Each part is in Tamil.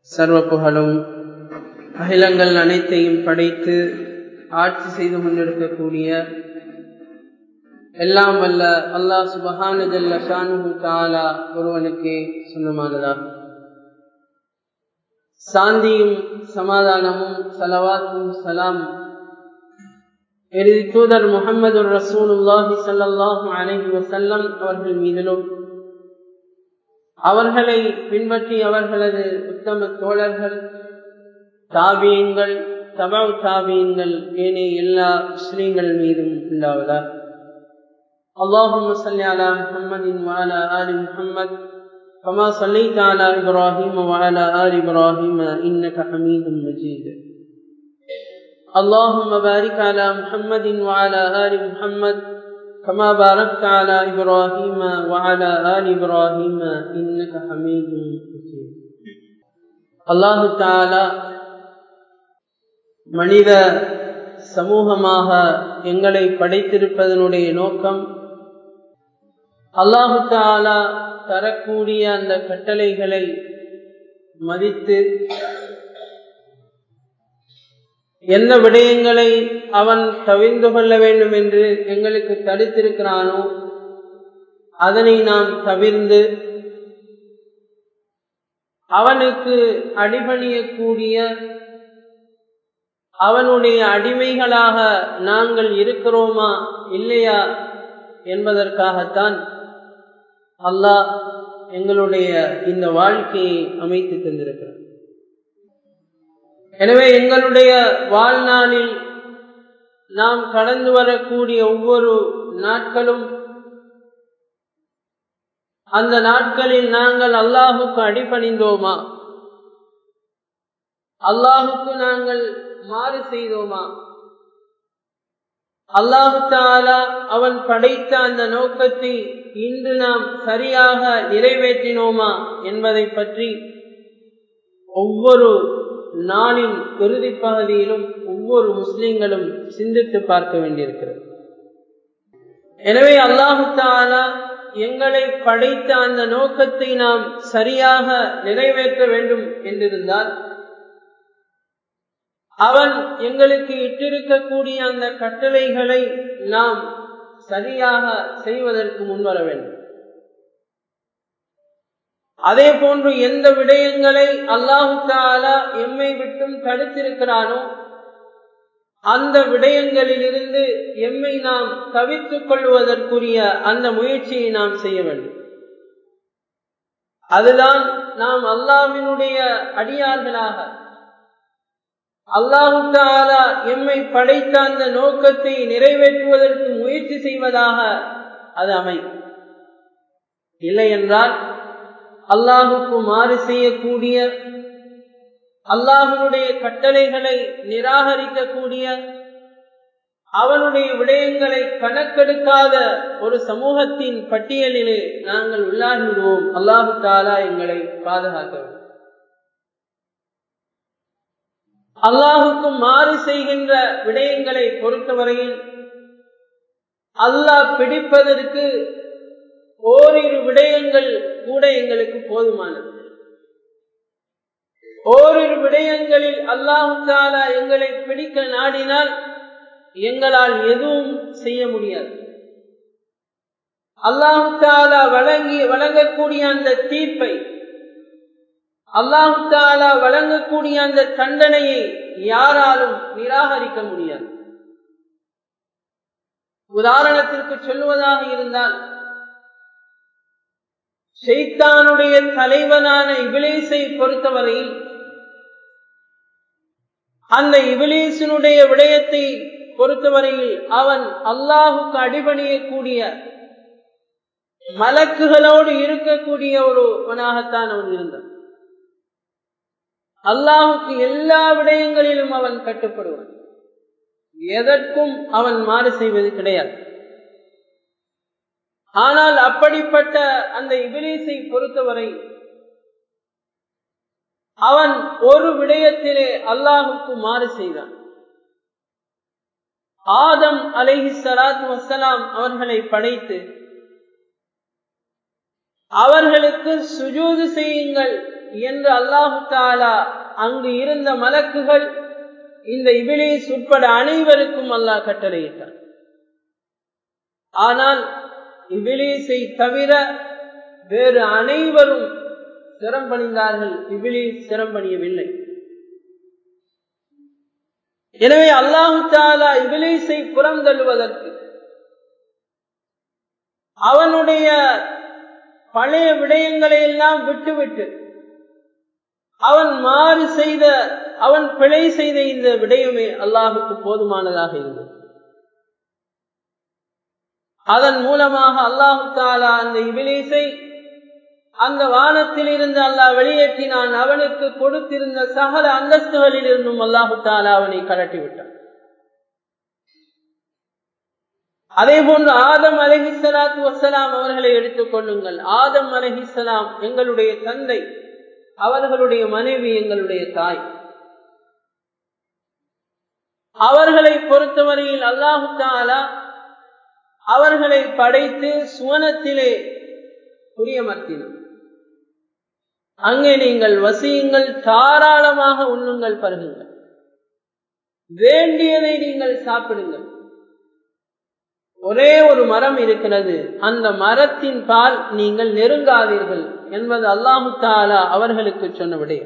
சர்வ புகழும் அகிலங்கள் அனைத்தையும் படைத்து ஆட்சி செய்து கொண்டிருக்கக்கூடிய எல்லாம் வல்ல அல்லாஹ் சுபஹானு ஜல்ல ஷானு தாலா ஒருவனுக்கே சொந்தமானதா சாந்தியும் சமாதானமும் சலவாத்தும் சலாம் இறுதி தூதர் முகமது ரசூலுல்லாஹி சல்லாஹூ அலஹி வசல்லம் அவர்கள் மீதிலும் அவர்களை பின்பற்றி அவர்களது உத்தம தோழர்கள் தாபியங்கள் தபாவ் தாபியங்கள் ஏனைய எல்லா முஸ்லீம்கள் மீதும் உண்டாவதா اللهم صل على محمد وعلى آل محمد كما صليت على إبراهيم وعلى آل إبراهيم إنك حميد مجيد اللهم بارك على محمد وعلى آل محمد كما باركت على إبراهيم وعلى آل إبراهيم إنك حميد مجيد الله تعالى மனித சமூகமாக எங்களை படைத்திருப்பதனுடைய நோக்கம் அல்லாஹு தாலா தரக்கூடிய அந்த கட்டளைகளை மதித்து என்ன விடயங்களை அவன் தவிர்ந்து கொள்ள வேண்டும் என்று எங்களுக்கு தடுத்திருக்கிறானோ அதனை நாம் தவிர்ந்து அவனுக்கு அடிபணியக்கூடிய அவனுடைய அடிமைகளாக நாங்கள் இருக்கிறோமா இல்லையா என்பதற்காகத்தான் அல்லாஹ் எங்களுடைய இந்த வாழ்க்கையை அமைத்து தந்திருக்கிறார் எனவே எங்களுடைய வாழ்நாளில் நாம் கடந்து வரக்கூடிய ஒவ்வொரு நாட்களும் அந்த நாட்களில் நாங்கள் அல்லாஹுக்கு அடிபணிந்தோமா அல்லாஹுக்கு நாங்கள் மாறு செய்தோமா அல்லாஹு தாலா அவன் படைத்த அந்த நோக்கத்தை இன்று நாம் சரியாக நிறைவேற்றினோமா என்பதை பற்றி ஒவ்வொரு நாளின் இறுதி பகுதியிலும் ஒவ்வொரு முஸ்லிம்களும் சிந்தித்து பார்க்க வேண்டியிருக்கிறது எனவே அல்லாஹு தாலா எங்களை படைத்த அந்த நோக்கத்தை நாம் சரியாக நிறைவேற்ற வேண்டும் என்றிருந்தால் அவன் எங்களுக்கு இட்டிருக்கக்கூடிய அந்த கட்டளைகளை நாம் சரியாக செய்வதற்கு முன்வர வேண்டும் அதே போன்று எந்த விடயங்களை அல்லாஹு தாலா எம்மை விட்டும் தடுத்திருக்கிறானோ அந்த விடயங்களிலிருந்து எம்மை நாம் தவிர்த்துக் கொள்வதற்குரிய அந்த முயற்சியை நாம் செய்ய வேண்டும் அதுதான் நாம் அல்லாவினுடைய அடியார்களாக அல்லாஹு தாலா எம்மை படைத்த அந்த நோக்கத்தை நிறைவேற்றுவதற்கு முயற்சி செய்வதாக அது அமையும் இல்லை என்றால் அல்லாஹுக்கு மாறு செய்யக்கூடிய அல்லாஹனுடைய கட்டளைகளை நிராகரிக்கக்கூடிய அவனுடைய விடயங்களை கணக்கெடுக்காத ஒரு சமூகத்தின் பட்டியலிலே நாங்கள் உள்ளாகிவிடுவோம் அல்லாஹு தாலா எங்களை பாதுகாக்க வேண்டும் அல்லாஹுக்கு மாறு செய்கின்ற விடயங்களை பொறுத்தவரையில் அல்லாஹ் பிடிப்பதற்கு ஓரிரு விடயங்கள் கூட எங்களுக்கு போதுமானது ஓரிரு விடயங்களில் அல்லாஹு தாலா எங்களை பிடிக்க நாடினால் எங்களால் எதுவும் செய்ய முடியாது அல்லாஹு தாலா வழங்கி வழங்கக்கூடிய அந்த தீர்ப்பை அல்லாஹு தாலா வழங்கக்கூடிய அந்த தண்டனையை யாராலும் நிராகரிக்க முடியாது உதாரணத்திற்கு சொல்லுவதாக இருந்தால் ஷெய்தானுடைய தலைவனான இபிலேசை பொறுத்தவரையில் அந்த இபிலேசனுடைய விடயத்தை பொறுத்தவரையில் அவன் அல்லாஹுக்கு அடிபணியக்கூடிய மலக்குகளோடு இருக்கக்கூடிய ஒருவனாகத்தான் அவன் இருந்தான் அல்லாஹுக்கு எல்லா விடயங்களிலும் அவன் கட்டுப்படுவான் எதற்கும் அவன் மாறு செய்வது கிடையாது ஆனால் அப்படிப்பட்ட அந்த இபிலிசை பொறுத்தவரை அவன் ஒரு விடயத்திலே அல்லாஹுக்கு மாறு செய்தான் ஆதம் அலைஹி சலாத்து வசலாம் அவர்களை படைத்து அவர்களுக்கு சுஜூது செய்யுங்கள் என்று அல்லாஹு தாலா அங்கு இருந்த மலக்குகள் இந்த இபிலிஸ் உட்பட அனைவருக்கும் அல்லாஹ் கட்டளையிட்டான் ஆனால் இபிலீஸை தவிர வேறு அனைவரும் சிரம் பணிந்தார்கள் இபிலீஸ் சிரம் பணியவில்லை எனவே அல்லாஹு தாலா இபிலீஸை புறந்தள்ளுவதற்கு அவனுடைய பழைய விடயங்களை எல்லாம் விட்டுவிட்டு அவன் மாறு செய்த அவன் பிழை செய்த இந்த விடயமே அல்லாஹுக்கு போதுமானதாக இருந்தது அதன் மூலமாக அல்லாஹு தாலா அந்த இபிலேசை அந்த வானத்தில் இருந்து அல்லாஹ் வெளியேற்றினான் அவனுக்கு கொடுத்திருந்த சகல அந்தஸ்துகளில் இருந்தும் அல்லாஹு தாலா அவனை கலட்டி விட்டான் அதே போன்று ஆதம் அலஹிசலாத்து வசலாம் அவர்களை எடுத்துக் கொள்ளுங்கள் ஆதம் அலஹிசலாம் எங்களுடைய தந்தை அவர்களுடைய மனைவி எங்களுடைய தாய் அவர்களை பொறுத்தவரையில் அல்லாஹு தாலா அவர்களை படைத்து சுவனத்திலே புரியமர்த்தினார் அங்கே நீங்கள் வசியுங்கள் தாராளமாக உண்ணுங்கள் பருகுங்கள் வேண்டியதை நீங்கள் சாப்பிடுங்கள் ஒரே ஒரு மரம் இருக்கிறது அந்த மரத்தின் பால் நீங்கள் நெருங்காதீர்கள் என்பது அல்லாஹு தாலா அவர்களுக்கு சொன்ன விடயம்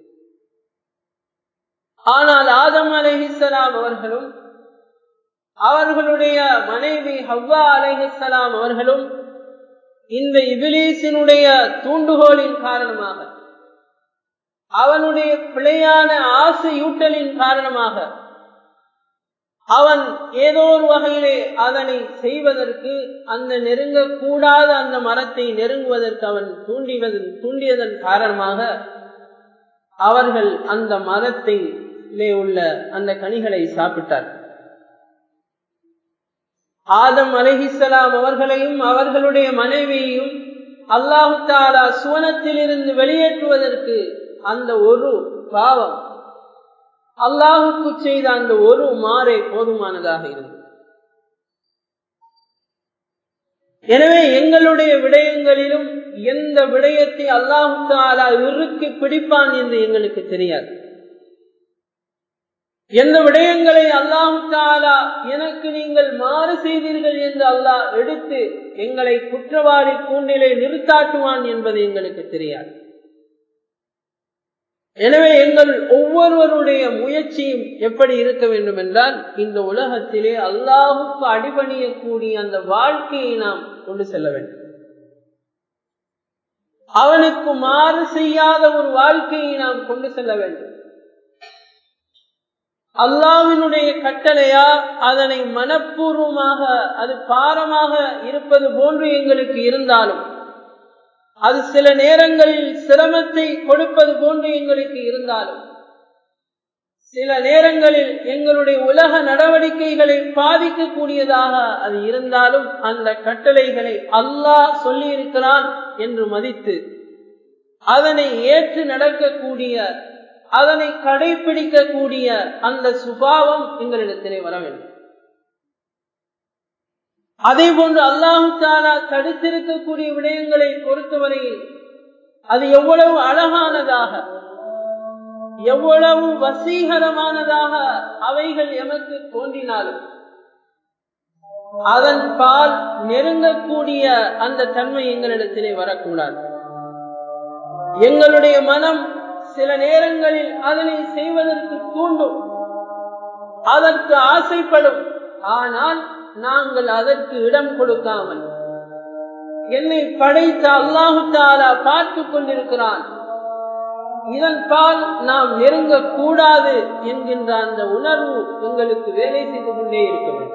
ஆனால் ஆதம் அலஹிசலாம் அவர்களும் அவர்களுடைய மனைவி ஹவ்வா அலைஹலாம் அவர்களும் இந்த இபிலீசினுடைய தூண்டுகோலின் காரணமாக அவனுடைய பிழையான ஆசையூட்டலின் காரணமாக அவன் ஏதோ ஒரு வகையிலே அதனை செய்வதற்கு அந்த நெருங்கக்கூடாத அந்த மரத்தை நெருங்குவதற்கு அவன் தூண்டிவதன் தூண்டியதன் காரணமாக அவர்கள் அந்த மரத்திலே உள்ள அந்த கனிகளை சாப்பிட்டார்கள் ஆதம் அலஹிசலாம் அவர்களையும் அவர்களுடைய மனைவியையும் அல்லாஹு தாலா சுவனத்தில் இருந்து வெளியேற்றுவதற்கு அந்த ஒரு பாவம் அல்லாஹுக்கு செய்த அந்த ஒரு மாறே போதுமானதாக இருந்தது எனவே எங்களுடைய விடயங்களிலும் எந்த விடயத்தை அல்லாஹு தாலா இறுக்கி பிடிப்பான் என்று எங்களுக்கு தெரியாது எந்த விடயங்களை அல்லாஹு தாலா எனக்கு நீங்கள் மாறு செய்தீர்கள் என்று அல்லாஹ் எடுத்து எங்களை குற்றவாளி கூண்டிலே நிறுத்தாட்டுவான் என்பது எங்களுக்கு தெரியாது எனவே எங்கள் ஒவ்வொருவருடைய முயற்சியும் எப்படி இருக்க வேண்டும் என்றால் இந்த உலகத்திலே அல்லாஹுக்கு அடிபணியக்கூடிய அந்த வாழ்க்கையை நாம் கொண்டு செல்ல வேண்டும் அவனுக்கு மாறு செய்யாத ஒரு வாழ்க்கையை நாம் கொண்டு செல்ல வேண்டும் அல்லாவினுடைய கட்டளையா அதனை மனப்பூர்வமாக அது பாரமாக இருப்பது போன்று எங்களுக்கு இருந்தாலும் அது சில நேரங்களில் சிரமத்தை கொடுப்பது போன்று எங்களுக்கு இருந்தாலும் சில நேரங்களில் எங்களுடைய உலக நடவடிக்கைகளை பாதிக்கக்கூடியதாக அது இருந்தாலும் அந்த கட்டளைகளை அல்லாஹ் சொல்லி இருக்கிறான் என்று மதித்து அதனை ஏற்று நடக்கக்கூடிய அதனை கடைபிடிக்கக்கூடிய அந்த சுபாவம் எங்களிடத்திலே வர வேண்டும் அதே போன்று அல்லாஹு தாலா தடுத்திருக்கக்கூடிய விடயங்களை பொறுத்தவரையில் அது எவ்வளவு அழகானதாக எவ்வளவு வசீகரமானதாக அவைகள் எமக்கு தோன்றினாலும் அதன் பால் நெருங்கக்கூடிய அந்த தன்மை எங்களிடத்திலே வரக்கூடாது எங்களுடைய மனம் சில நேரங்களில் அதனை செய்வதற்கு தூண்டும் அதற்கு ஆசைப்படும் ஆனால் நாங்கள் அதற்கு இடம் கொடுக்காமல் என்னை படைத்த அல்லாஹு தாலா பார்த்து கொண்டிருக்கிறான் இதன் பால் நாம் நெருங்க கூடாது என்கின்ற அந்த உணர்வு எங்களுக்கு வேலை செய்து கொண்டே இருக்க வேண்டும்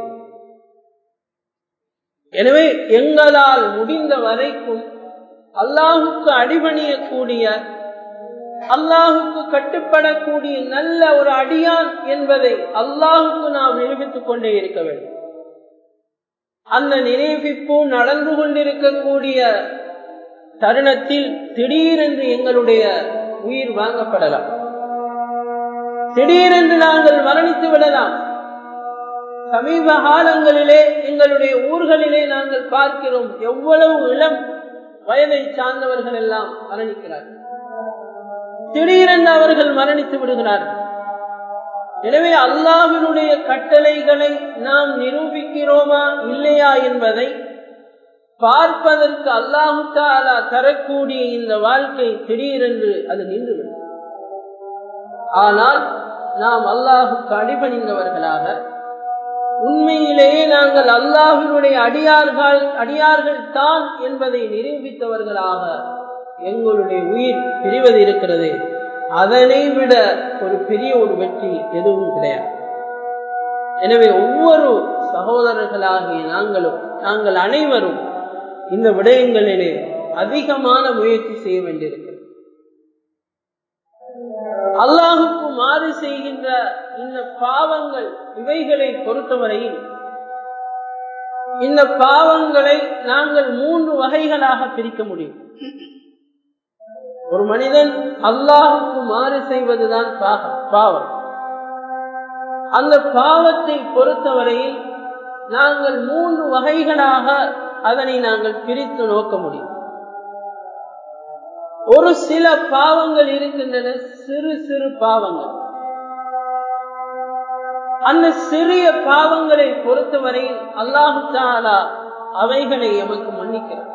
எனவே எங்களால் முடிந்த வரைக்கும் அல்லாஹுக்கு அடிபணியக்கூடிய அல்லாஹுக்கு கட்டுப்படக்கூடிய நல்ல ஒரு அடியான் என்பதை அல்லாஹுக்கு நாம் நிரூபித்துக் கொண்டே இருக்க வேண்டும் அந்த நினைவிப்பு நடந்து கொண்டிருக்கக்கூடிய தருணத்தில் திடீரென்று எங்களுடைய உயிர் வாங்கப்படலாம் திடீரென்று நாங்கள் மரணித்து விடலாம் சமீப காலங்களிலே எங்களுடைய ஊர்களிலே நாங்கள் பார்க்கிறோம் எவ்வளவு இளம் வயதை சார்ந்தவர்கள் எல்லாம் மரணிக்கிறார்கள் திடீரென்று அவர்கள் மரணித்து விடுகிறார்கள் எனவே அல்லாஹினுடைய கட்டளைகளை நாம் நிரூபிக்கிறோமா இல்லையா என்பதை பார்ப்பதற்கு அல்லாஹு தாலா தரக்கூடிய இந்த வாழ்க்கை திடீரென்று அது நின்றுவிடும் ஆனால் நாம் அல்லாஹுக்கு அடிபணிந்தவர்களாக உண்மையிலேயே நாங்கள் அல்லாஹினுடைய அடியார்கள் அடியார்கள் தான் என்பதை நிரூபித்தவர்களாக எங்களுடைய உயிர் பிரிவது இருக்கிறது அதனை விட ஒரு பெரிய ஒரு வெற்றி எதுவும் கிடையாது எனவே ஒவ்வொரு சகோதரர்களாகிய நாங்களும் நாங்கள் அனைவரும் இந்த விடயங்களிலே அதிகமான முயற்சி செய்ய வேண்டியிருக்கிறது அல்லாஹுக்கு மாறு செய்கின்ற இந்த பாவங்கள் இவைகளை பொறுத்தவரையில் இந்த பாவங்களை நாங்கள் மூன்று வகைகளாக பிரிக்க முடியும் ஒரு மனிதன் அல்லாஹுக்கு மாறு செய்வதுதான் பாவம் அந்த பாவத்தை பொறுத்தவரையில் நாங்கள் மூன்று வகைகளாக அதனை நாங்கள் பிரித்து நோக்க முடியும் ஒரு சில பாவங்கள் இருக்கின்றன சிறு சிறு பாவங்கள் அந்த சிறிய பாவங்களை பொறுத்தவரையில் அல்லாஹு தாலா அவைகளை எமக்கு மன்னிக்கிறார்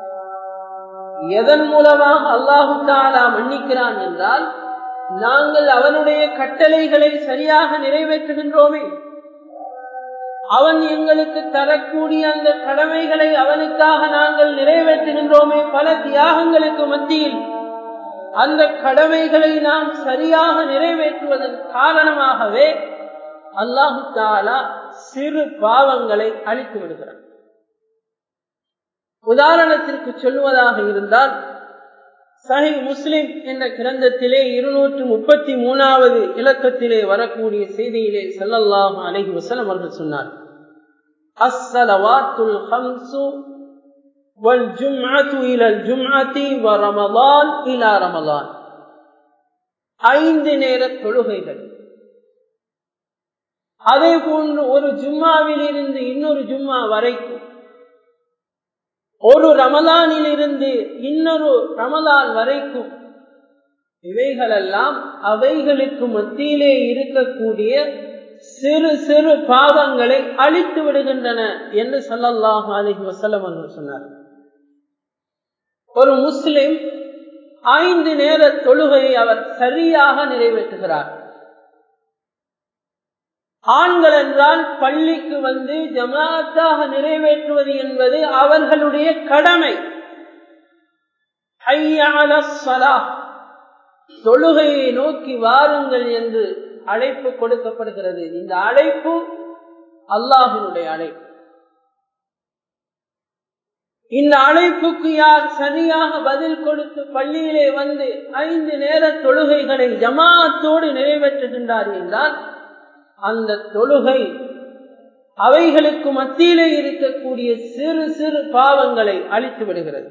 எதன் மூலமாக அல்லாஹு தாலா மன்னிக்கிறான் என்றால் நாங்கள் அவனுடைய கட்டளைகளை சரியாக நிறைவேற்றுகின்றோமே அவன் எங்களுக்கு தரக்கூடிய அந்த கடமைகளை அவனுக்காக நாங்கள் நிறைவேற்றுகின்றோமே பல தியாகங்களுக்கு மத்தியில் அந்த கடமைகளை நாம் சரியாக நிறைவேற்றுவதன் காரணமாகவே அல்லாஹு தாலா சிறு பாவங்களை அழித்து விடுகிறான் உதாரணத்திற்கு சொல்லுவதாக இருந்தால் சஹி முஸ்லிம் என்ற கிரந்தத்திலே இருநூற்று முப்பத்தி மூணாவது இலக்கத்திலே வரக்கூடிய செய்தியிலே செல்லல்லாஹு அலஹி வசலம் அவர்கள் சொன்னார் அஸ்ஸலவாத்துல் ஹம்சு والجمعة إلى الجمعة ورمضان إلى رمضان ஐந்து நேர தொழுகைகள் அதே போன்று ஒரு ஜும்மாவில் இருந்து இன்னொரு ஜும்மா வரைக்கும் ஒரு ரமலானில் இருந்து இன்னொரு ரமலான் வரைக்கும் இவைகளெல்லாம் அவைகளுக்கு மத்தியிலே இருக்கக்கூடிய சிறு சிறு பாவங்களை அழித்து விடுகின்றன என்று சொல்லல்லாஹு அலிஹி வசல்லம் அவர்கள் சொன்னார் ஒரு முஸ்லிம் ஐந்து நேர தொழுகையை அவர் சரியாக நிறைவேற்றுகிறார் ஆண்கள் என்றால் பள்ளிக்கு வந்து ஜமாத்தாக நிறைவேற்றுவது என்பது அவர்களுடைய கடமை தொழுகையை நோக்கி வாருங்கள் என்று அழைப்பு கொடுக்கப்படுகிறது இந்த அழைப்பு அல்லாஹினுடைய அழைப்பு இந்த அழைப்புக்கு யார் சரியாக பதில் கொடுத்து பள்ளியிலே வந்து ஐந்து நேர தொழுகைகளை ஜமாத்தோடு நிறைவேற்றுகின்றார் என்றால் அந்த தொழுகை அவைகளுக்கு மத்தியிலே இருக்கக்கூடிய சிறு சிறு பாவங்களை அழித்து விடுகிறது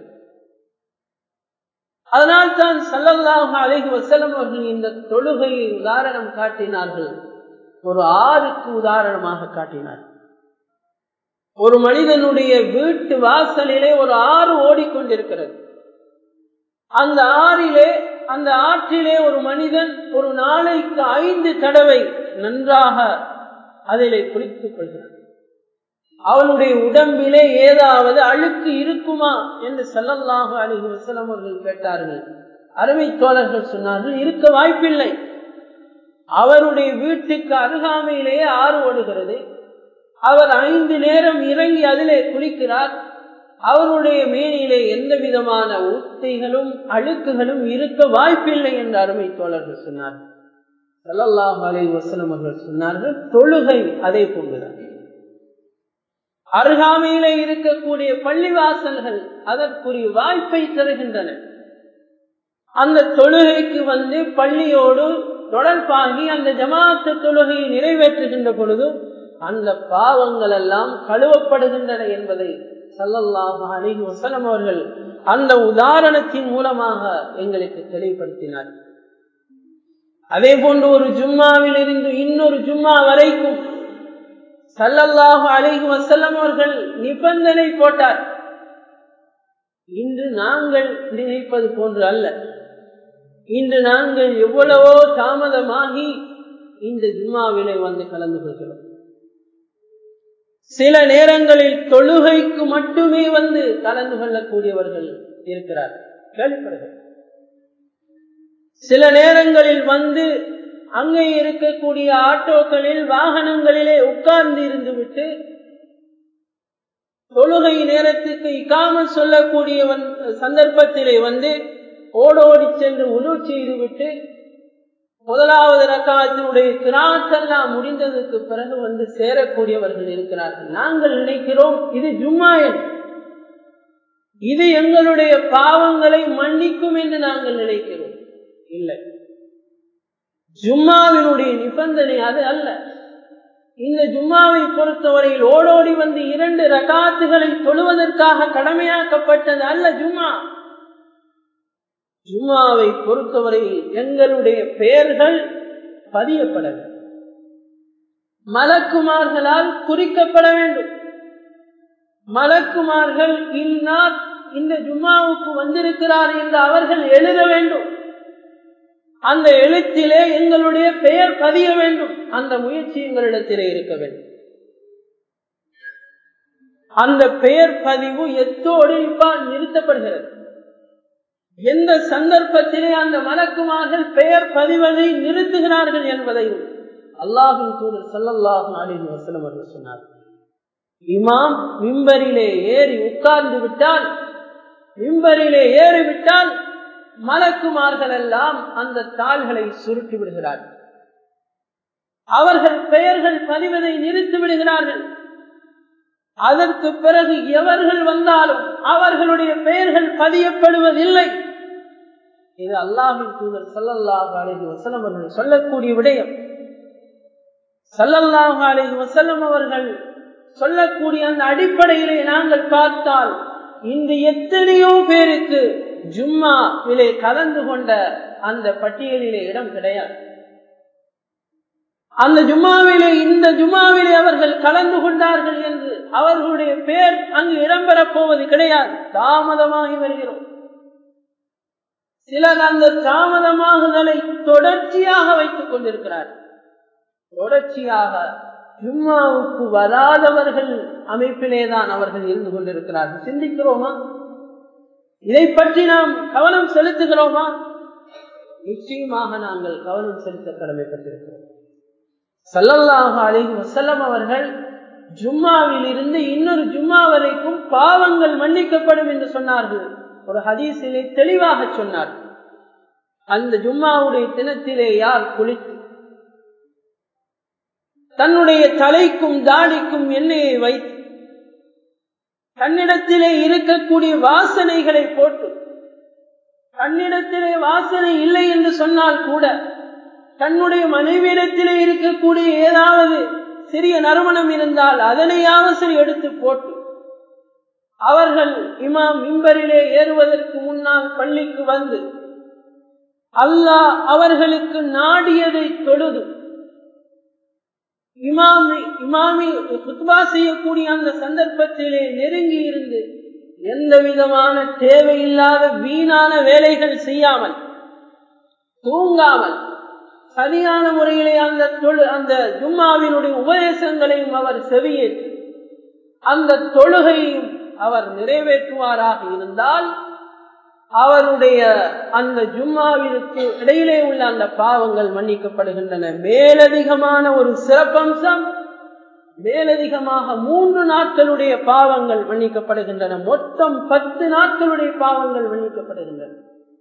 அதனால் தான் சல்லல்லாஹு அலைஹி வசலம் அவர்கள் இந்த தொழுகையை உதாரணம் காட்டினார்கள் ஒரு ஆறுக்கு உதாரணமாக காட்டினார் ஒரு மனிதனுடைய வீட்டு வாசலிலே ஒரு ஆறு ஓடிக்கொண்டிருக்கிறது அந்த ஆறிலே அந்த ஆற்றிலே ஒரு மனிதன் ஒரு நாளைக்கு ஐந்து தடவை நன்றாக அதிலே குளித்துக் கொள்கிறான் அவனுடைய உடம்பிலே ஏதாவது அழுக்கு இருக்குமா என்று செல்லல்லாக அழகி வசலம் அவர்கள் கேட்டார்கள் அருமை தோழர்கள் சொன்னார்கள் இருக்க வாய்ப்பில்லை அவருடைய வீட்டுக்கு அருகாமையிலேயே ஆறு ஓடுகிறது அவர் ஐந்து நேரம் இறங்கி அதிலே குளிக்கிறார் அவருடைய மேனியிலே எந்த விதமான ஊத்தைகளும் அழுக்குகளும் இருக்க வாய்ப்பில்லை என்று அருமை தோழர்கள் சொன்னார்கள் சல்லல்லாஹ் அலை வசலம் அவர்கள் சொன்னார்கள் தொழுகை அதே போன்றுதான் அருகாமையிலே இருக்கக்கூடிய பள்ளிவாசல்கள் அதற்குரிய வாய்ப்பை தருகின்றன அந்த தொழுகைக்கு வந்து பள்ளியோடு தொடர்பாகி அந்த ஜமாத்து தொழுகையை நிறைவேற்றுகின்ற பொழுது அந்த பாவங்கள் எல்லாம் கழுவப்படுகின்றன என்பதை சல்லல்லாஹு அலிஹி வசலம் அவர்கள் அந்த உதாரணத்தின் மூலமாக எங்களுக்கு தெளிவுபடுத்தினார் அதே போன்று ஒரு ஜும்மாவில் இருந்து இன்னொரு ஜும்மா வரைக்கும் சல்லல்லாஹு அலிஹி வசல்லம் அவர்கள் நிபந்தனை போட்டார் இன்று நாங்கள் நினைப்பது போன்று அல்ல இன்று நாங்கள் எவ்வளவோ தாமதமாகி இந்த ஜும்மாவிலே வந்து கலந்து கொள்கிறோம் சில நேரங்களில் தொழுகைக்கு மட்டுமே வந்து கலந்து கொள்ளக்கூடியவர்கள் இருக்கிறார் கேள்விப்படுகிறார் சில நேரங்களில் வந்து அங்கே இருக்கக்கூடிய ஆட்டோக்களில் வாகனங்களிலே உட்கார்ந்து இருந்து விட்டு தொழுகை நேரத்துக்கு இக்காமல் சொல்லக்கூடிய சந்தர்ப்பத்திலே வந்து ஓடோடி சென்று உணவு செய்துவிட்டு முதலாவது ரக்காத்தினுடைய கிராத்தெல்லாம் முடிந்ததுக்கு பிறகு வந்து சேரக்கூடியவர்கள் இருக்கிறார்கள் நாங்கள் நினைக்கிறோம் இது ஜும்மாயன் இது எங்களுடைய பாவங்களை மன்னிக்கும் என்று நாங்கள் நினைக்கிறோம் இல்லை ஜும்மாவினுடைய நிபந்தனை அது அல்ல இந்த ஜும்மாவை பொறுத்தவரையில் ஓடோடி வந்து இரண்டு ரகாத்துகளை தொழுவதற்காக கடமையாக்கப்பட்டது அல்ல ஜும்மா ஜும்மாவை பொறுத்தவரையில் எங்களுடைய பெயர்கள் பதியப்பட வேண்டும் மலக்குமார்களால் குறிக்கப்பட வேண்டும் மலக்குமார்கள் இன்னார் இந்த ஜும்மாவுக்கு வந்திருக்கிறார் என்று அவர்கள் எழுத வேண்டும் அந்த எழுத்திலே எங்களுடைய பெயர் பதிய வேண்டும் அந்த முயற்சி எங்களிடத்திலே இருக்க வேண்டும் அந்த பெயர் பதிவு எத்தோடு இப்ப நிறுத்தப்படுகிறது எந்த சந்தர்ப்பத்திலே அந்த மலக்குமார்கள் பெயர் பதிவதை நிறுத்துகிறார்கள் என்பதையும் அல்லாஹின் தூதர் சல்லல்லாஹும் அலிஹி வசலம் அவர்கள் சொன்னார் இமாம் மிம்பரிலே ஏறி உட்கார்ந்து விட்டால் மிம்பரிலே ஏறிவிட்டால் மலக்குமார்கள் எல்லாம் அந்த தாள்களை சுருட்டி விடுகிறார்கள் அவர்கள் பெயர்கள் பதிவதை நிறுத்தி விடுகிறார்கள் அதற்கு பிறகு எவர்கள் வந்தாலும் அவர்களுடைய பெயர்கள் பதியப்படுவதில்லை இது அல்லாஹின் தூதர் சல்லல்லாஹு அலஹி வசலம் அவர்கள் சொல்லக்கூடிய விடயம் சல்லல்லாஹு அலஹி வசல்லம் அவர்கள் சொல்லக்கூடிய அந்த அடிப்படையிலே நாங்கள் பார்த்தால் இன்று எத்தனையோ பேருக்கு ஜும்மாவிலே கலந்து கொண்ட அந்த பட்டியலிலே இடம் கிடையாது அந்த ஜும்மாவிலே இந்த ஜும்மாவிலே அவர்கள் கலந்து கொண்டார்கள் என்று அவர்களுடைய பெயர் அங்கு இடம்பெறப் போவது கிடையாது தாமதமாகி வருகிறோம் சிலர் அந்த தாமதமாகுதலை தொடர்ச்சியாக வைத்துக் கொண்டிருக்கிறார்கள் தொடர்ச்சியாக ஜும்மாவுக்கு வராதவர்கள் அமைப்பிலேதான் அவர்கள் இருந்து கொண்டிருக்கிறார்கள் சிந்திக்கிறோமா இதை பற்றி நாம் கவனம் செலுத்துகிறோமா நிச்சயமாக நாங்கள் கவனம் செலுத்த கடமைப்பட்டிருக்கிறோம் சல்லல்லாஹு அலிஹி வசல்லம் அவர்கள் ஜும்மாவில் இருந்து இன்னொரு ஜும்மா வரைக்கும் பாவங்கள் மன்னிக்கப்படும் என்று சொன்னார்கள் ஒரு ஹதீஸிலே தெளிவாக சொன்னார் அந்த ஜும்மாவுடைய தினத்திலே யார் குளித்து தன்னுடைய தலைக்கும் தாடிக்கும் எண்ணெயை வைத்து தன்னிடத்திலே இருக்கக்கூடிய வாசனைகளை போட்டு தன்னிடத்திலே வாசனை இல்லை என்று சொன்னால் கூட தன்னுடைய மனைவியிடத்திலே இருக்கக்கூடிய ஏதாவது சிறிய நறுமணம் இருந்தால் அதனையாவது சரி எடுத்து போட்டு அவர்கள் இமாம் மிம்பரிலே ஏறுவதற்கு முன்னால் பள்ளிக்கு வந்து அல்லாஹ் அவர்களுக்கு நாடியதை தொழுது இமாமி இமாமி குத்பா செய்யக்கூடிய அந்த சந்தர்ப்பத்திலே நெருங்கி இருந்து எந்த விதமான தேவையில்லாத வீணான வேலைகள் செய்யாமல் தூங்காமல் சரியான முறையிலே அந்த தொழு அந்த ஜும்மாவினுடைய உபதேசங்களையும் அவர் செவியேற்று அந்த தொழுகையும் அவர் நிறைவேற்றுவாராக இருந்தால் அவருடைய அந்த ஜும்மாவிற்கு இடையிலே உள்ள அந்த பாவங்கள் மன்னிக்கப்படுகின்றன மேலதிகமான ஒரு சிறப்பம்சம் மேலதிகமாக மூன்று நாட்களுடைய பாவங்கள் மன்னிக்கப்படுகின்றன மொத்தம் பத்து நாட்களுடைய பாவங்கள் மன்னிக்கப்படுகின்றன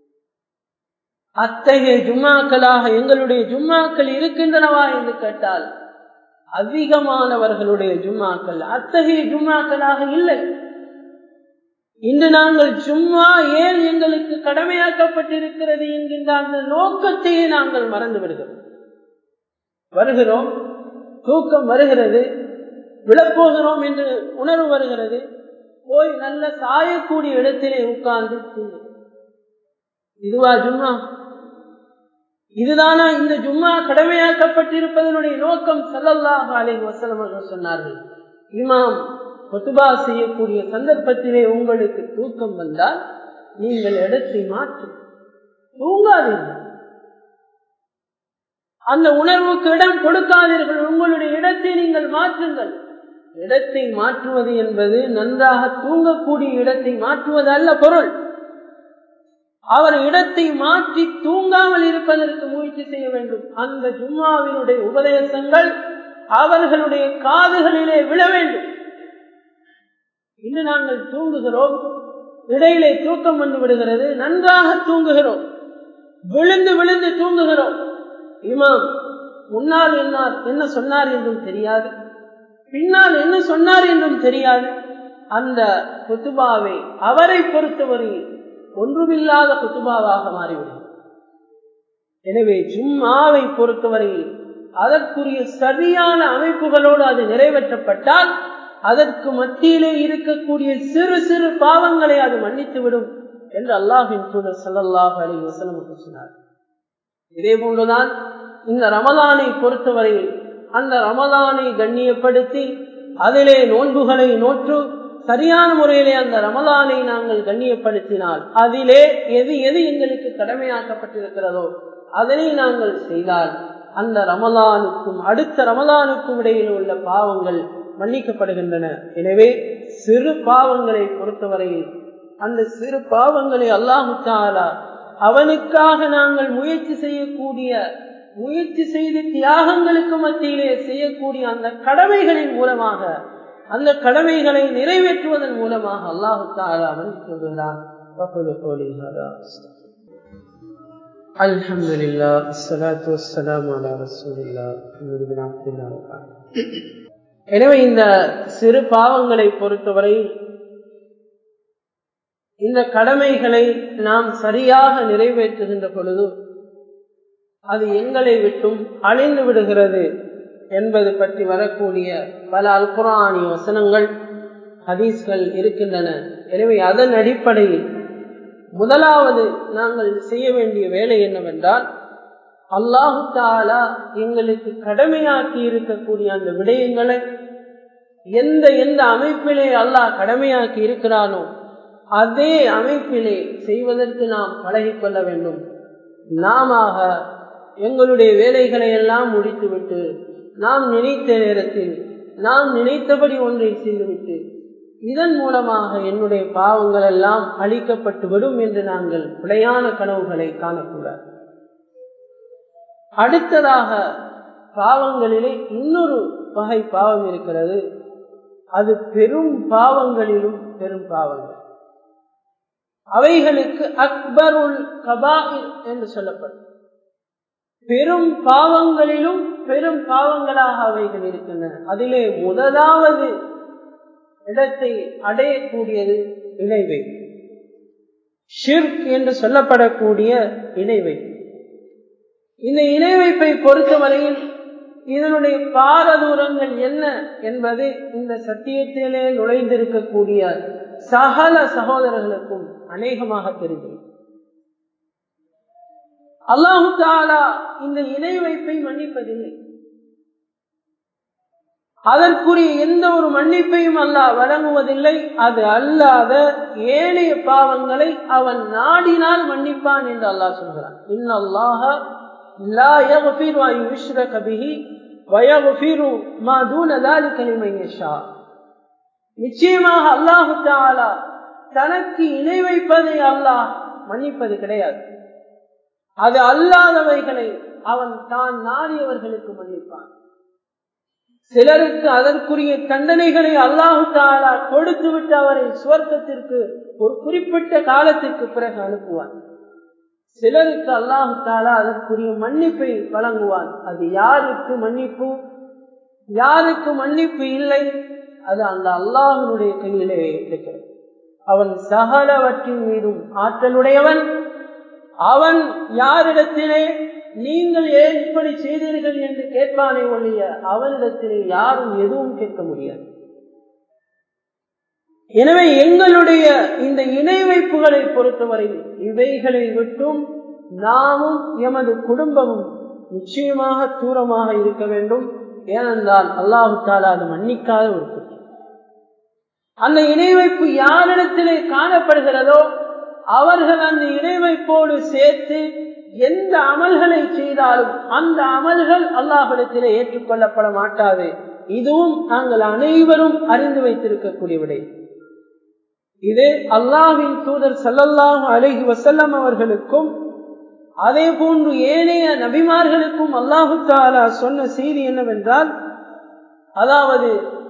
அத்தகைய ஜும்மாக்களாக எங்களுடைய ஜும்மாக்கள் இருக்கின்றனவா என்று கேட்டால் அதிகமானவர்களுடைய ஜும்மாக்கள் அத்தகைய ஜும்மாக்களாக இல்லை இன்று நாங்கள் சும்மா ஏன் எங்களுக்கு கடமையாக்கப்பட்டிருக்கிறது என்கின்ற அந்த நோக்கத்தையே நாங்கள் மறந்து விடுகிறோம் வருகிறோம் தூக்கம் வருகிறது விழப்போகிறோம் என்று உணர்வு வருகிறது போய் நல்ல சாயக்கூடிய இடத்திலே உட்கார்ந்து இதுவா ஜும்மா இதுதானா இந்த ஜும்மா கடமையாக்கப்பட்டிருப்பதனுடைய நோக்கம் சல்லல்லாஹ் அலை வசலம் சொன்னார்கள் இமாம் கொத்துபா செய்யக்கூடிய சந்தர்ப்பத்திலே உங்களுக்கு தூக்கம் வந்தால் நீங்கள் இடத்தை மாற்றும் தூங்காதீர்கள் அந்த உணர்வுக்கு இடம் கொடுக்காதீர்கள் உங்களுடைய இடத்தை நீங்கள் மாற்றுங்கள் இடத்தை மாற்றுவது என்பது நன்றாக தூங்கக்கூடிய இடத்தை மாற்றுவது அல்ல பொருள் அவர் இடத்தை மாற்றி தூங்காமல் இருப்பதற்கு முயற்சி செய்ய வேண்டும் அந்த ஜும்மாவினுடைய உபதேசங்கள் அவர்களுடைய காதுகளிலே விழ வேண்டும் இன்று நாங்கள் தூங்குகிறோம் இடையிலே தூக்கம் வந்து விடுகிறது நன்றாக தூங்குகிறோம் விழுந்து விழுந்து தூங்குகிறோம் இமாம் முன்னால் என்ன என்ன சொன்னார் என்றும் தெரியாது பின்னால் என்ன சொன்னார் என்றும் தெரியாது அந்த குத்துபாவை அவரை பொறுத்தவரையில் ஒன்றுமில்லாத குத்துபாவாக மாறிவிடும் எனவே ஜும்மாவை பொறுத்தவரையில் அதற்குரிய சரியான அமைப்புகளோடு அது நிறைவேற்றப்பட்டால் அதற்கு மத்தியிலே இருக்கக்கூடிய சிறு சிறு பாவங்களை அது மன்னித்துவிடும் என்று அல்லாஹின் தூதர் சல்லாஹ் அலி வசலம் சொன்னார் இதே போன்றுதான் இந்த ரமலானை பொறுத்தவரையில் அந்த ரமலானை கண்ணியப்படுத்தி அதிலே நோன்புகளை நோற்று சரியான முறையிலே அந்த ரமலானை நாங்கள் கண்ணியப்படுத்தினால் அதிலே எது எது எங்களுக்கு கடமையாக்கப்பட்டிருக்கிறதோ அதனை நாங்கள் செய்தால் அந்த ரமலானுக்கும் அடுத்த ரமலானுக்கும் இடையில் உள்ள பாவங்கள் மன்னிக்கப்படுகின்றன எனவே சிறு பாவங்களை பொறுத்தவரையில் அந்த சிறு பாவங்களை அல்லாஹு தாலா அவனுக்காக நாங்கள் முயற்சி செய்யக்கூடிய முயற்சி செய்து தியாகங்களுக்கு மத்தியிலே செய்யக்கூடிய அந்த கடமைகளின் மூலமாக அந்த கடமைகளை நிறைவேற்றுவதன் மூலமாக அல்லாஹு தாலா மன்னித்து விடுகிறான் الحمد لله الصلاة والسلام على رسول الله محمد بن عبد الله எனவே இந்த சிறு பாவங்களை பொறுத்தவரை இந்த கடமைகளை நாம் சரியாக நிறைவேற்றுகின்ற பொழுது அது எங்களை விட்டும் அழிந்து விடுகிறது என்பது பற்றி வரக்கூடிய பல அல்குரானி வசனங்கள் ஹதீஸ்கள் இருக்கின்றன எனவே அதன் அடிப்படையில் முதலாவது நாங்கள் செய்ய வேண்டிய வேலை என்னவென்றால் அல்லாஹு தாலா எங்களுக்கு கடமையாக்கி இருக்கக்கூடிய அந்த விடயங்களை எந்த எந்த அமைப்பிலே அல்லாஹ் கடமையாக்கி இருக்கிறானோ அதே அமைப்பிலே செய்வதற்கு நாம் பழகிக்கொள்ள வேண்டும் நாம எங்களுடைய வேலைகளை எல்லாம் முடித்துவிட்டு நாம் நினைத்த நேரத்தில் நாம் நினைத்தபடி ஒன்றை செய்துவிட்டு இதன் மூலமாக என்னுடைய பாவங்கள் எல்லாம் அழிக்கப்பட்டு விடும் என்று நாங்கள் பிழையான கனவுகளை காணக்கூடாது அடுத்ததாக பாவங்களிலே இன்னொரு வகை பாவம் இருக்கிறது அது பெரும் பாவங்களிலும் பெரும் பாவங்கள் அவைகளுக்கு அக்பருல் கபாயிர் என்று சொல்லப்படும் பெரும் பாவங்களிலும் பெரும் பாவங்களாக அவைகள் இருக்கின்றன அதிலே முதலாவது இடத்தை அடையக்கூடியது இணைவை ஷிர்க் என்று சொல்லப்படக்கூடிய இணைவை இந்த இணை வைப்பை பொறுத்தவரையில் இதனுடைய பாரதூரங்கள் என்ன என்பது இந்த சத்தியத்திலே நுழைந்திருக்கக்கூடிய சகல சகோதரர்களுக்கும் அநேகமாக தெரியும் அல்லாஹு தாலா இந்த இணை வைப்பை மன்னிப்பதில்லை அதற்குரிய எந்த ஒரு மன்னிப்பையும் அல்லாஹ் வழங்குவதில்லை அது அல்லாத ஏனைய பாவங்களை அவன் நாடினால் மன்னிப்பான் என்று அல்லாஹ் சொல்கிறான் இன்னல்லாஹ லா யக்ஃபிரு அன் யுஷ்ரக பிஹி வயக்ஃபிரு மா தூன ذلك لمن يشاء நிச்சயமாக அல்லாஹு தஆலா தனக்கு இணை வைப்பதை அல்லாஹ் மன்னிப்பது கிடையாது அது அல்லாதவைகளை அவன் தான் நாடியவர்களுக்கு மன்னிப்பான் சிலருக்கு அதற்குரிய தண்டனைகளை அல்லாஹு தாலா கொடுத்து விட்டு அவரை சுவர்க்கத்திற்கு ஒரு குறிப்பிட்ட காலத்திற்கு பிறகு அனுப்புவான் சிலருக்கு அல்லாஹு தாலா அதற்குரிய மன்னிப்பை வழங்குவான் அது யாருக்கு மன்னிப்பு யாருக்கு மன்னிப்பு இல்லை அது அந்த அல்லாஹனுடைய கையிலே இருக்கிறது அவன் சகலவற்றின் மீதும் ஆற்றலுடையவன் அவன் யாரிடத்திலே நீங்கள் ஏன் இப்படி செய்தீர்கள் என்று கேட்பானே ஒழிய அவனிடத்திலே யாரும் எதுவும் கேட்க முடியாது எனவே எங்களுடைய இந்த இணை வைப்புகளை பொறுத்தவரை இவைகளை விட்டும் நாமும் எமது குடும்பமும் நிச்சயமாக தூரமாக இருக்க வேண்டும் ஏனென்றால் அல்லாஹு தாலா அது மன்னிக்காத ஒரு குற்றம் அந்த இணை வைப்பு யாரிடத்திலே காணப்படுகிறதோ அவர்கள் அந்த இணை வைப்போடு சேர்த்து எந்த அமல்களை செய்தாலும் அந்த அமல்கள் அல்லாஹிடத்திலே ஏற்றுக்கொள்ளப்பட மாட்டாது இதுவும் நாங்கள் அனைவரும் அறிந்து வைத்திருக்கக்கூடிய விடை இது அல்லாஹின் தூதர் சல்லல்லாஹு அலஹி வசல்லம் அவர்களுக்கும் அதே போன்று ஏனைய நபிமார்களுக்கும் அல்லாஹு தாலா சொன்ன செய்தி என்னவென்றால் அதாவது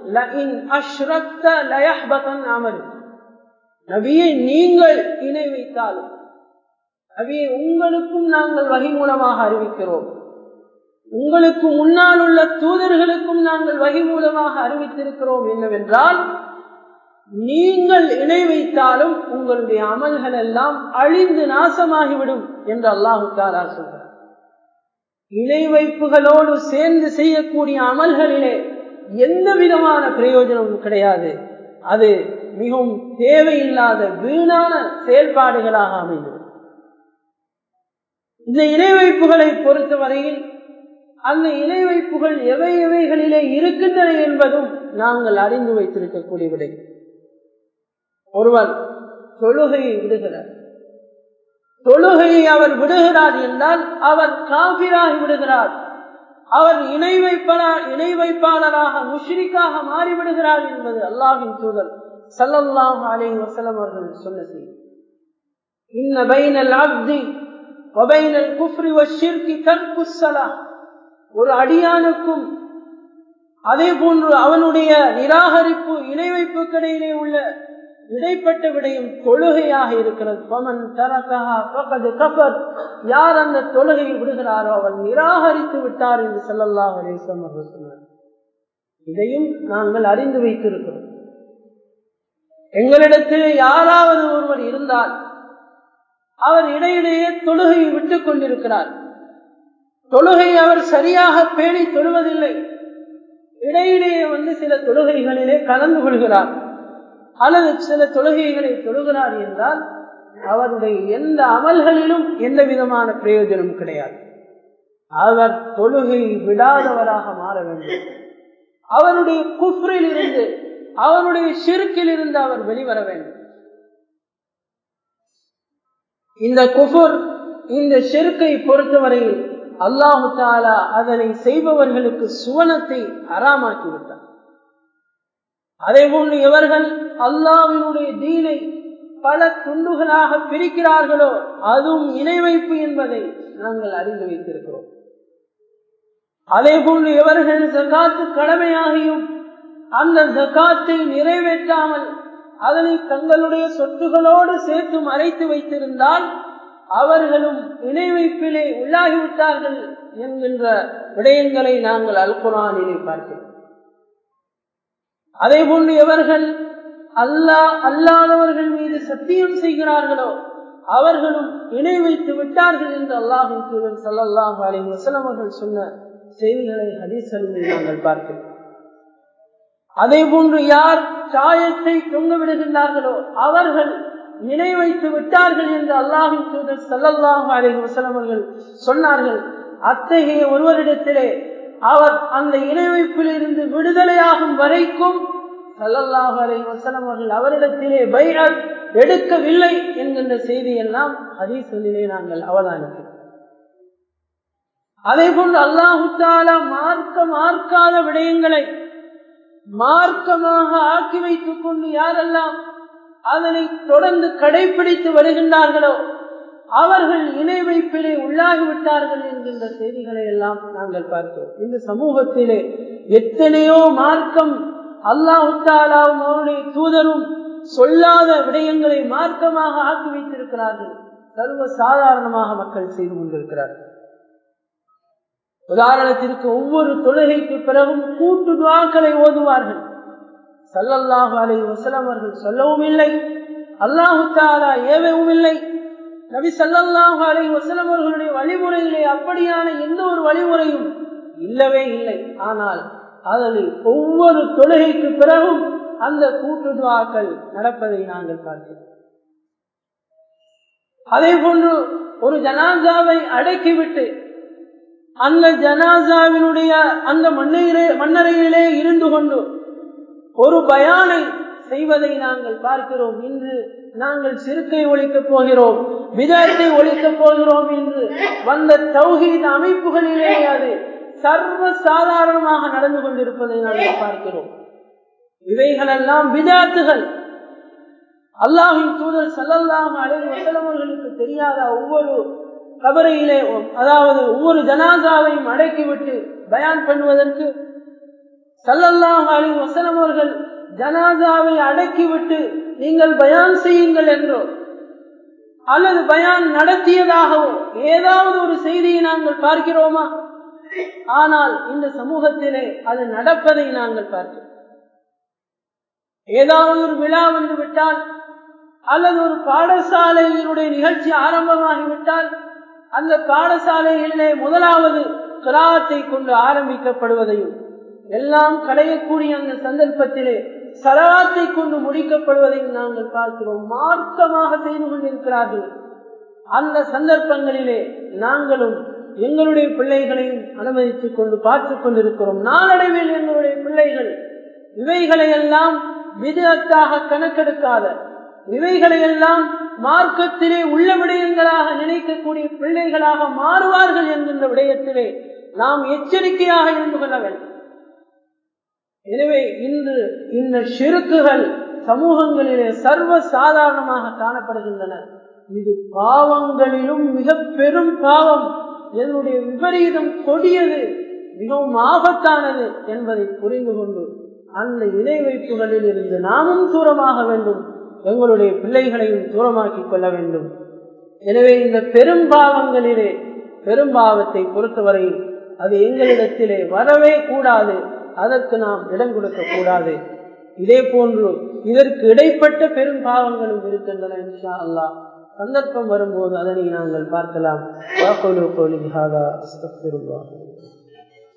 நபியை நீங்கள் இணை வைத்தாலும் நபியை உங்களுக்கும் நாங்கள் வகை மூலமாக அறிவிக்கிறோம் உங்களுக்கு முன்னால் உள்ள தூதர்களுக்கும் நாங்கள் வகை மூலமாக அறிவித்திருக்கிறோம் என்னவென்றால் நீங்கள் இணை வைத்தாலும் உங்களுடைய அமல்கள் எல்லாம் அழிந்து நாசமாகிவிடும் என்று அல்லாஹு தாலா சொல்றார் இணை வைப்புகளோடு சேர்ந்து செய்யக்கூடிய அமல்களிலே எந்த விதமான பிரயோஜனமும் கிடையாது அது மிகவும் தேவையில்லாத வீணான செயல்பாடுகளாக அமைந்தது இந்த இணை வைப்புகளை பொறுத்தவரையில் அந்த இணை வைப்புகள் எவை எவைகளிலே இருக்கின்றன என்பதும் நாங்கள் அறிந்து வைத்திருக்கக்கூடிய விடை ஒருவர் தொழுகையை விடுகிறார் தொழுகையை அவர் விடுகிறார் என்றால் அவர் காபிராகி விடுகிறார் அவர் இணை வைப்பாளர் இணை வைப்பாளராக முஷ்ரிக்காக மாறிவிடுகிறார் என்பது அல்லாஹின் தூதர் சல்லல்லாஹு அலைஹி வஸல்லம் அவர்கள் சொன்ன செய்தி இன்ன பைனல் அப்தி வபைனல் குஃப்ரி வஷ்ஷிர்கி தர்க்கு ஸலாஹ் ஒரு அடியானுக்கும் அதே போன்று அவனுடைய நிராகரிப்பு இணை வைப்புக்கிடையிலே உள்ள இடைப்பட்ட விடையும் தொழுகையாக இருக்கிறது பமன் தரகஹா பகது கபர் யார் அந்த தொழுகையை விடுகிறாரோ அவர் நிராகரித்து விட்டார் என்று சொல்லல்லாஹ் அலேசம் அவர்கள் சொன்னார் இதையும் நாங்கள் அறிந்து வைத்திருக்கிறோம் எங்களிடத்தில் யாராவது ஒருவர் இருந்தால் அவர் இடையிலேயே தொழுகையை விட்டுக் கொண்டிருக்கிறார் தொழுகை அவர் சரியாக பேணி தொழுவதில்லை இடையிலேயே வந்து சில தொழுகைகளிலே கலந்து கொள்கிறார் அல்லது சில தொழுகைகளை தொழுகிறார் என்றால் அவருடைய எந்த அமல்களிலும் எந்த விதமான பிரயோஜனம் கிடையாது அவர் தொழுகை விடாதவராக மாற வேண்டும் அவருடைய குஃப்ரில் இருந்து அவருடைய சிறுக்கில் இருந்து அவர் வெளிவர வேண்டும் இந்த குஃபுர் இந்த செருக்கை பொறுத்தவரையில் அல்லாஹு தாலா அதனை செய்பவர்களுக்கு சுவனத்தை அறாமாக்கி விட்டார் அதே போன்று இவர்கள் அல்லாவினுடைய தீனை பல துண்டுகளாக பிரிக்கிறார்களோ அதுவும் இணை வைப்பு என்பதை நாங்கள் அறிந்து வைத்திருக்கிறோம் அதே போன்று இவர்கள் ஜக்காத்து கடமையாகியும் அந்த ஜக்காத்தை நிறைவேற்றாமல் அதனை தங்களுடைய சொத்துகளோடு சேர்த்து மறைத்து வைத்திருந்தால் அவர்களும் இணை வைப்பிலே உள்ளாகிவிட்டார்கள் என்கின்ற விடயங்களை நாங்கள் அல்குரானிலே பார்க்கிறோம் அதே போன்று எவர்கள் அல்லா அல்லாதவர்கள் மீது சத்தியம் செய்கிறார்களோ அவர்களும் இணை வைத்து விட்டார்கள் என்று அல்லாஹின் தூதர் சல்லாஹ் அலி வசலம் அவர்கள் சொன்ன செய்திகளை ஹதீசலில் நாங்கள் பார்க்கிறோம் அதே போன்று யார் சாயத்தை தொங்க விடுகின்றார்களோ அவர்கள் இணை வைத்து விட்டார்கள் என்று அல்லாஹின் தூதர் சல்லல்லாஹு அலி வசலம் அவர்கள் சொன்னார்கள் அத்தகைய ஒருவரிடத்திலே அவர் அந்த இணை வைப்பில் இருந்து விடுதலையாகும் வரைக்கும் சல்லல்லாஹு அலை வசலம் அவர்கள் அவரிடத்திலே பைரத் எடுக்கவில்லை என்கின்ற செய்தியெல்லாம் ஹதீசலிலே நாங்கள் அவதானிக்கிறோம் அதே போன்று அல்லாஹு தாலா மார்க்க மார்க்காத விடயங்களை மார்க்கமாக ஆக்கி வைத்துக் கொண்டு யாரெல்லாம் அதனை தொடர்ந்து கடைபிடித்து வருகின்றார்களோ அவர்கள் இணை வைப்பிலே உள்ளாகிவிட்டார்கள் என்கின்ற செய்திகளை எல்லாம் நாங்கள் பார்க்கிறோம் இந்த சமூகத்திலே எத்தனையோ மார்க்கம் அல்லாஹுத்தாலாவும் அவருடைய தூதரும் சொல்லாத விடயங்களை மார்க்கமாக ஆக்கி வைத்திருக்கிறார்கள் சர்வ சாதாரணமாக மக்கள் செய்து கொண்டிருக்கிறார்கள் உதாரணத்திற்கு ஒவ்வொரு தொழுகைக்கு பிறகும் கூட்டு துவாக்களை ஓதுவார்கள் சல்லல்லாஹு அலை வசலம் அவர்கள் சொல்லவும் இல்லை அல்லாஹு தாலா ஏவவும் இல்லை நபி சல்லல்லாஹு அலை வசலம் அவர்களுடைய வழிமுறையிலே அப்படியான எந்த ஒரு வழிமுறையும் இல்லவே இல்லை ஆனால் அதில் ஒவ்வொரு தொழுகைக்கு பிறகும் அந்த கூட்டு துவாக்கள் நடப்பதை நாங்கள் பார்க்கிறோம் அதே போன்று ஒரு ஜனாசாவை அடக்கிவிட்டு அந்த ஜனாசாவினுடைய அந்த மண்ணையிலே மண்ணறையிலே இருந்து கொண்டு ஒரு பயானை செய்வதை நாங்கள் பார்க்கிறோம் இன்று நாங்கள் சிறுக்கை ஒழிக்கப் போகிறோம் விதத்தை ஒழிக்கப் போகிறோம் என்று வந்த தௌஹீத் அமைப்புகளிலே அது சர்வ சாதாரணமாக நடந்து கொண்டிருப்பதை நாங்கள் பார்க்கிறோம் இவைகளெல்லாம் விதாத்துகள் அல்லாஹின் தூதர் சல்லல்லாஹு அலைஹி வஸல்லம் அவர்களுக்கு தெரியாத ஒவ்வொரு கபரையிலே அதாவது ஒவ்வொரு ஜனாசாவையும் அடக்கிவிட்டு பயான் பண்ணுவதற்கு சல்லல்லாஹு அலைஹி வஸல்லம் அவர்கள் ஜனாசாவை அடக்கிவிட்டு நீங்கள் பயான் செய்யுங்கள் என்றோ அல்லது பயான் நடத்தியதாகவோ ஏதாவது ஒரு செய்தியை நாங்கள் பார்க்கிறோமா ஆனால் இந்த சமூகத்திலே அது நடப்பதை நாங்கள் பார்க்கிறோம் ஏதாவது ஒரு விழா வந்து விட்டால் அல்லது ஒரு பாடசாலையினுடைய நிகழ்ச்சி ஆரம்பமாகிவிட்டால் அந்த பாடசாலைகளிலே முதலாவது கிராத்தை கொண்டு ஆரம்பிக்கப்படுவதையும் எல்லாம் களையக்கூடிய அந்த சந்தர்ப்பத்திலே சலவாத்தை கொண்டு முடிக்கப்படுவதையும் நாங்கள் பார்க்கிறோம் மார்க்கமாக செய்து கொண்டிருக்கிறார்கள் அந்த சந்தர்ப்பங்களிலே நாங்களும் எங்களுடைய பிள்ளைகளையும் அனுமதித்துக் கொண்டு பார்த்துக் கொண்டிருக்கிறோம் நாளடைவில் எங்களுடைய பிள்ளைகள் இவைகளை எல்லாம் விதத்தாக கணக்கெடுக்காத இவைகளை எல்லாம் மார்க்கத்திலே உள்ள விடயங்களாக நினைக்கக்கூடிய பிள்ளைகளாக மாறுவார்கள் என்கின்ற விடயத்திலே நாம் எச்சரிக்கையாக இருந்து கொள்ள வேண்டும் எனவே இன்று இந்த சிறுக்குகள் சமூகங்களிலே சர்வ சாதாரணமாக காணப்படுகின்றன இது பாவங்களிலும் மிக பெரும் பாவம் என்னுடைய விபரீதம் கொடியது மிகவும் ஆபத்தானது என்பதை புரிந்து கொண்டு அந்த இணை வைப்புகளில் இருந்து நாமும் தூரமாக வேண்டும் எங்களுடைய பிள்ளைகளையும் தூரமாக்கிக் கொள்ள வேண்டும் எனவே இந்த பெரும் பாவங்களிலே பெரும் பாவத்தை பொறுத்தவரை அது எங்களிடத்திலே வரவே கூடாது அதற்கு நாம் இடம் கொடுக்க கூடாது இதே போன்று இதற்கு இடைப்பட்ட பெரும் பாவங்களும் இருக்கின்றன இன்ஷா அல்லா சந்தர்ப்பம் வரும்போது அதனை நாங்கள் பார்க்கலாம்